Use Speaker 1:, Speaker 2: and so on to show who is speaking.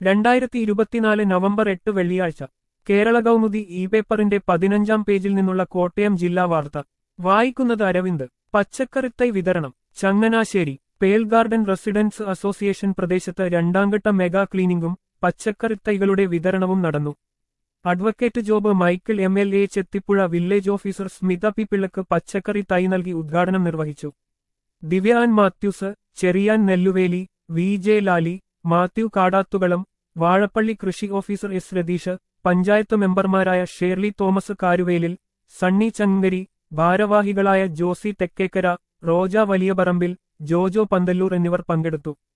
Speaker 1: രണ്ടായിരത്തി ഇരുപത്തിനാല് നവംബർ എട്ട് വെള്ളിയാഴ്ച കേരള കൗമുദി ഇ പേപ്പറിന്റെ പതിനഞ്ചാം പേജിൽ നിന്നുള്ള കോട്ടയം ജില്ലാ വാർത്ത വായിക്കുന്നത് അരവിന്ദ് പച്ചക്കറിത്തൈ വിതരണം Changanassery pearl garden residence association പ്രദേശത്ത് രണ്ടാംഘട്ട മെഗാ ക്ലീനിംഗും പച്ചക്കറിത്തൈകളുടെ വിതരണവും നടന്നു advocate Job Michael M L A Chethipuzha village officer Smitha P പിള്ളക്ക് പച്ചക്കറി തൈ നൽകി ഉദ്ഘാടനം നിർവഹിച്ചു ദിവ്യാൻ മാത്യൂസ് ചെറിയാൻ നെല്ലുവേലി വി ജെ ലാലി മാത്യു കാടാത്തുകളം വാഴപ്പള്ളി കൃഷി ഓഫീസർ എസ് രതീഷ് പഞ്ചായത്ത് മെമ്പർമാരായ ഷേർലി തോമസ് കാരുവേലിൽ സണ്ണി ചങ്ങരി ഭാരവാഹികളായ ജോസി തെക്കേക്കര റോജ വലിയപറമ്പിൽ ജോജോ പന്തല്ലൂർ എന്നിവർ പങ്കെടുത്തു